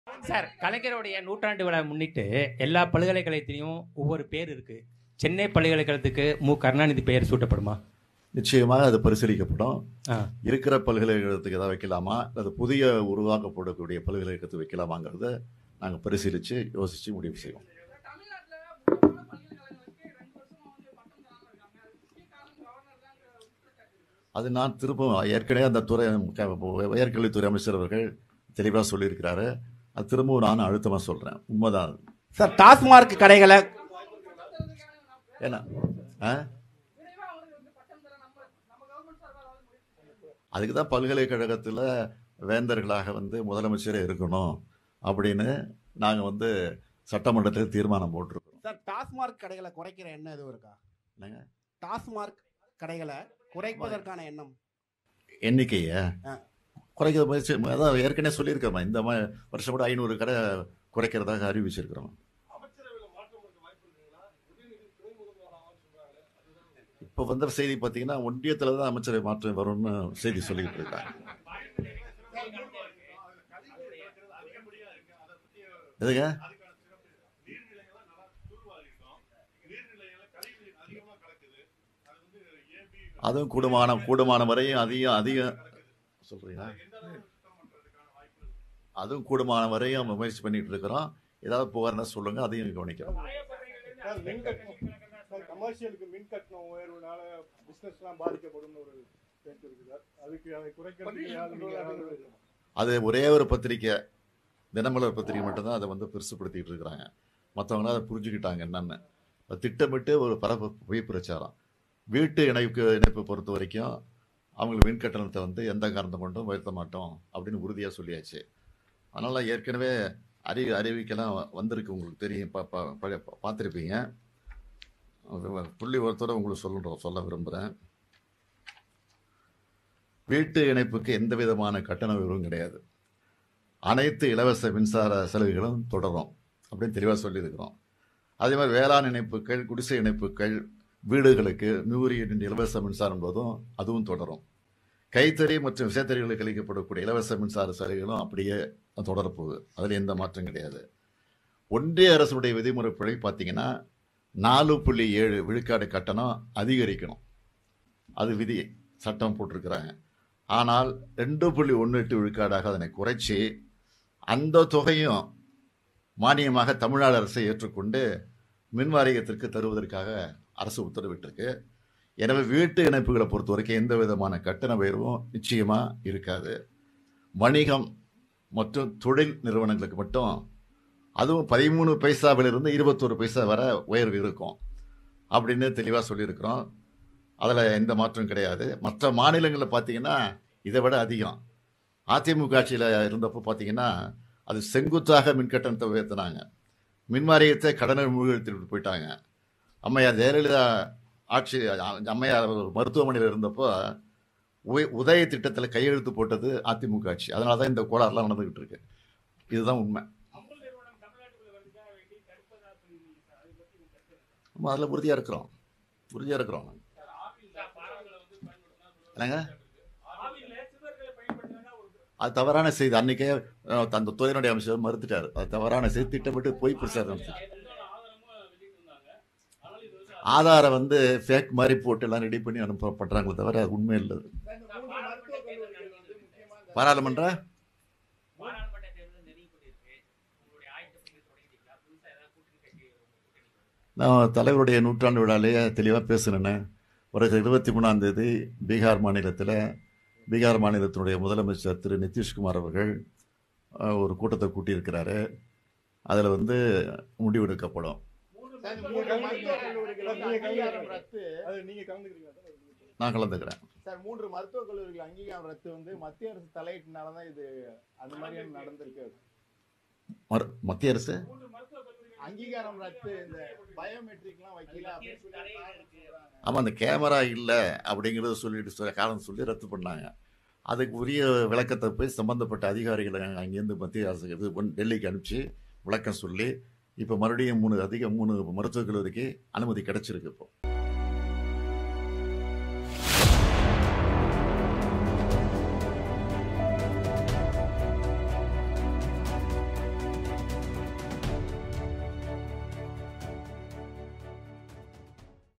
Sir கலைஞருடைய நூற்றாண்டு விழா முன்னிட்டு எல்லா பல்கலைக்கழகத்திலையும் ஒவ்வொரு பேர் இருக்கு சென்னை பல்கலைக்கழகத்துக்கு மு கருணாநிதி பெயர் சூட்டப்படுமா நிச்சயமாக அது பரிசீலிக்கப்படும் ஆ. இருக்கிற பல்கலைக்கழகத்துக்கு ஏதாவது வைக்கலாமா அல்லது புதிய உருவாக்கப்படக்கூடிய பல்கலைக்கழகத்துக்கு வைக்கலாமாங்கிறத நாங்கள் பரிசீலித்து யோசித்து முடிவு செய்வோம் அது நான் திரும்பவும் ஏற்கனவே அந்த துறை க- உயர்கல்வித்துறை அமைச்சர் அவர்கள் தெளிவாக சொல்லியிருக்கிறாரு அது திரும்பவும் நான் அழுத்தமாக சொல்கிறேன் உண்மைதான் அது. சார் டாஸ்மார்க் கடைகளை ஏன்னா ஆ அதுக்கு தான் பல்கலைக்கழகத்தில் வேந்தர்களாக வந்து முதலமைச்சரே இருக்கணும் அப்படின்னு நாங்கள் வந்து சட்டமன்றத்தில் தீர்மானம் போட்டிருக்கோம் சார் டாஸ்மார்க் கடைகளை குறைக்கிற எண்ணம் எதுவும் இருக்கா என்னங்க டாஸ்மார்க் கடைகளை குறைப்பதற்கான எண்ணம் எண்ணிக்கையை ஆ. குறைக்கிற முயற்சி அதான் ஏற்கனவே சொல்லியிருக்கோம் இந்த மா வருஷம் கூட ஐநூறு கடை குறைக்கிறதாக அறிவிச்சிருக்கிறோம் இப்போ வந்த செய்தி பார்த்தீங்கன்னா ஒன்றியத்தில் தான் அமைச்சரை மாற்றம் வரும்னு செய்தி சொல்லிட்டு இருக்காங்க எதுங்க அதுவும் கூடுமான கூடுமான வரையும் அதிகம் அதிகம் சொல்றீங்களா அதுவும் கூடுமான வரையும் நம்ம முயற்சி பண்ணிட்டு இருக்கிறோம் ஏதாவது புகார்னா சொல்லுங்க அதையும் கவனிக்கிறோம் சார், மின் கட்டணம் சார், கமர்ஷியலுக்கு மின் கட்டணம் உயர்வுனால பிசினஸ்லாம் பாதிக்கப்படும் ஒரு பேச்சு இருக்கு சார் அதுக்கு அதை குறைக்கிறதுக்கு யாரு- நீங்க யாராவது அது ஒரே ஒரு பத்திரிக்கை தினமலர் பத்திரிக்கை மட்டும்தான் அதை வந்து பெருசுப்படுத்திட்டு இருக்கிறாங்க மற்றவங்களாம் அதை புரிஞ்சுக்கிட்டாங்க என்னன்னு அது திட்டமிட்டு ஒரு பரப்பு பொய் பிரச்சாரம் வீட்டு இணைப்பு இணைப்பு பொறுத்த வரைக்கும் அவங்களுக்கு மின் கட்டணத்தை வந்து எந்த காரணத்தை கொண்டும் உயர்த்த மாட்டோம் அப்படின்னு உறுதியாக சொல்லியாச்சு அதனால் ஏற்கனவே அறி அறிவிக்கலாம் வந்திருக்கு உங்களுக்கு தெரியும் பா பா- பழைய- பார்த்திருப்பீங்க புள்ளி ஒருத்தோட உங்களுக்கு சொல்லுறோம் சொல்ல விரும்புகிறேன் வீட்டு இணைப்புக்கு எந்த விதமான கட்டண உயர்வும் கிடையாது அனைத்து இலவச மின்சார செலவுகளும் தொடரும் அப்படின்னு தெளிவாக சொல்லியிருக்கிறோம் அதே மாதிரி வேளாண் இணைப்புகள் குடிசை இணைப்புகள் வீடுகளுக்கு நூறு யூனிட் இலவச மின்சாரம் போதும் அதுவும் தொடரும் கைத்தறி மற்றும் விசைத்தறிகளுக்கு அளிக்கப்படக்கூடிய இலவச மின்சார சலுகைகளும் அப்படியே தொடரப்போகுது அதில் எந்த மாற்றம் கிடையாது ஒன்றிய அரசுடைய விதிமுறைப்படி பார்த்தீங்கன்னா நாலு புள்ளி ஏழு விழுக்காடு கட்டணம் அதிகரிக்கணும் அது விதி சட்டம் போட்டிருக்கிறாங்க ஆனால் ரெண்டு புள்ளி ஒன்று எட்டு விழுக்காடாக அதனை குறைச்சி அந்த தொகையும் மானியமாக தமிழ்நாடு அரசை ஏற்றுக்கொண்டு மின் வாரியத்திற்கு தருவதற்காக அரசு உத்தரவிட்டிருக்கு எனவே வீட்டு இணைப்புகளை பொறுத்த வரைக்கும் எந்த விதமான கட்டண உயர்வும் நிச்சயமாக இருக்காது வணிகம் மற்றும் தொழில் நிறுவனங்களுக்கு மட்டும் அதுவும் பதிமூணு பைசாவிலிருந்து இருபத்தோரு பைசா வரை உயர்வு இருக்கும் அப்படின்னு தெளிவாக சொல்லியிருக்கிறோம் அதில் எந்த மாற்றம் கிடையாது மற்ற மாநிலங்களில் பார்த்தீங்கன்னா இதை விட அதிகம் அதிமுக ஆட்சியில் இருந்தப்போ பார்த்தீங்கன்னா அது செங்குத்தாக மின்கட்டணத்தை உயர்த்தினாங்க மின் வாரியத்தை கடனை மூழ்கெடுத்துட்டு போயிட்டாங்க அம்மையார் ஜெயலலிதா ஆட்சி அம்மையார் ஒரு மருத்துவமனையில் இருந்தப்போ உய உதய திட்டத்தில் கையெழுத்து போட்டது அதிமுக ஆட்சி அதனால தான் இந்த கோளாறுலாம் நடந்துக்கிட்டு இருக்கு இதுதான் உண்மை நம்ம அதில் உறுதியாக இருக்கிறோம் உறுதியாக இருக்கிறோம் என்னங்க அது தவறான செய்தி அன்னைக்கே அஹ், அந்த துறையினுடைய அமைச்சர் மறுத்துட்டார் அது தவறான செய்தி திட்டமிட்டு போய் பிரச்சாரம் செஞ்சு. ஆதாரம் வந்து ஃபேக் மாதிரி போட்டு எல்லாம் ரெடி பண்ணி அனுப்ப பண்றாங்களே தவிர அது உண்மை இல்லை அது. பாராளுமன்ற நான் தலைவருடைய நூற்றாண்டு விழாலேயே தெளிவாக பேசுனேன்னு ஒரு இருபத்தி மூணாம் தேதி பீகார் மாநிலத்தில் பீகார் மாநிலத்தினுடைய முதலமைச்சர் திரு நிதிஷ்குமார் அவர்கள் அஹ், ஒரு கூட்டத்தை கூட்டியிருக்கிறாரு அதில் வந்து முடிவெடுக்கப்படும் சார், நீங்க கலந்துக்கிறீங்களா? நீங்க கலந்துக்கிறீங்களா? அது நீங்க கலந்துக்கிறீங்களா சார்? நான் கலந்துக்கிறேன் சார் மூன்று மருத்துவக் கல்லூரிகள் அங்கீகாரம் ரத்து வந்து மத்திய அரசு தலையீட்டுனால தான் இது அந்த மாதிரியான நடந்திருக்கு மறு- மத்திய அரசு அங்கீகாரம் ரத்து இந்த பயோமெட்ரிக்லாம் வைக்கல அப்படின்னு சொல்லி காரணம் சொல்றாங்க. ஆமாம் அந்த கேமரா இல்லை அப்படிங்கிறத சொல்லிட்டு சொல்ல காரணம் சொல்லி ரத்து பண்ணாங்க அதுக்கு உரிய விளக்கத்தை போய் சம்பந்தப்பட்ட அதிகாரிகளை அங்கேருந்து மத்திய அரசு இது பண்ணி டெல்லிக்கு அனுப்பிச்சு விளக்கம் சொல்லி இப்போ மறுபடியும் மூணு அதிக மூணு மருத்துவக் கல்லூரிக்கு அனுமதி கிடைச்சிருக்கு இப்போ